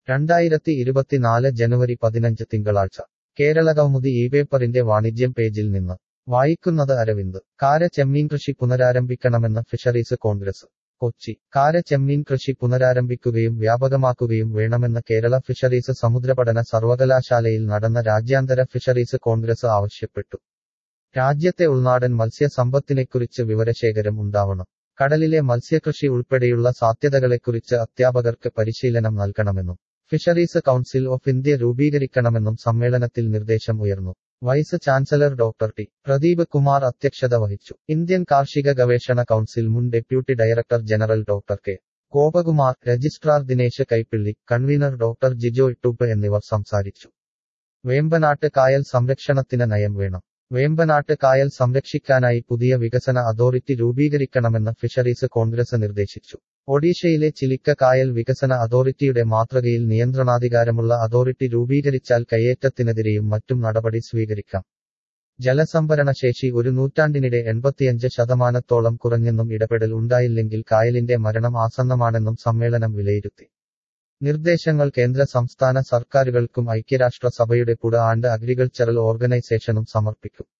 രണ്ടായിരത്തി ഇരുപത്തിനാല് ജനുവരി പതിനഞ്ച് തിങ്കളാഴ്ച കേരളകൗമുദി ഈ പേപ്പറിന്റെ വാണിജ്യം പേജിൽ നിന്ന് വായിക്കുന്നത് അരവിന്ദ് കാര ചെമ്മീൻ കൃഷി പുനരാരംഭിക്കണമെന്ന് ഫിഷറീസ് കോൺഗ്രസ് കൊച്ചി കാര ചെമ്മീൻ കൃഷി പുനരാരംഭിക്കുകയും വ്യാപകമാക്കുകയും വേണമെന്ന് കേരള ഫിഷറീസ് സമുദ്രപഠന സർവകലാശാലയിൽ നടന്ന രാജ്യാന്തര ഫിഷറീസ് കോൺഗ്രസ് ആവശ്യപ്പെട്ടു രാജ്യത്തെ ഉൾനാടൻ മത്സ്യ സമ്പത്തിനെക്കുറിച്ച് വിവരശേഖരം ഉണ്ടാവണം കടലിലെ മത്സ്യകൃഷി ഉൾപ്പെടെയുള്ള സാധ്യതകളെക്കുറിച്ച് അധ്യാപകർക്ക് പരിശീലനം നൽകണമെന്നും ഫിഷറീസ് കൗൺസിൽ ഓഫ് ഇന്ത്യ രൂപീകരിക്കണമെന്നും സമ്മേളനത്തിൽ നിർദ്ദേശം ഉയർന്നു vice chancellor doctor T Pradeep Kumar അധ്യക്ഷത വഹിച്ചു ഇന്ത്യൻ കാർഷിക ഗവേഷണ കൗൺസിൽ മുൻ deputy director general doctor K Gopakumar registrar Dinesh Kaippilly convener doctor Jijo Ittoop എന്നിവർ സംസാരിച്ചു വേമ്പനാട്ട് കായൽ സംരക്ഷണത്തിന് നയം വേണം വേമ്പനാട്ട് കായൽ സംരക്ഷിക്കാനായി പുതിയ വികസന അതോറിറ്റി രൂപീകരിക്കണമെന്ന് ഫിഷറീസ് കോൺഗ്രസ് നിർദ്ദേശിച്ചു ഒഡീഷയിലെ ചിലിക്ക കായൽ വികസന അതോറിറ്റിയുടെ മാതൃകയിൽ നിയന്ത്രണാധികാരമുള്ള അതോറിറ്റി രൂപീകരിച്ചാൽ കയ്യേറ്റത്തിനെതിരെയും മറ്റും നടപടി സ്വീകരിക്കാം ജലസംഭരണ ശേഷി ഒരു നൂറ്റാണ്ടിനിടെ എൺപത്തിയഞ്ച് ശതമാനത്തോളം കുറഞ്ഞെന്നും ഇടപെടൽ ഉണ്ടായില്ലെങ്കിൽ കായലിന്റെ മരണം ആസന്നമാണെന്നും സമ്മേളനം വിലയിരുത്തി നിർദ്ദേശങ്ങൾ കേന്ദ്ര സംസ്ഥാന സർക്കാരുകൾക്കും ഐക്യരാഷ്ട്ര സഭയുടെ പുട ആണ്ട് അഗ്രികൾച്ചറൽ ഓർഗനൈസേഷനും സമർപ്പിക്കും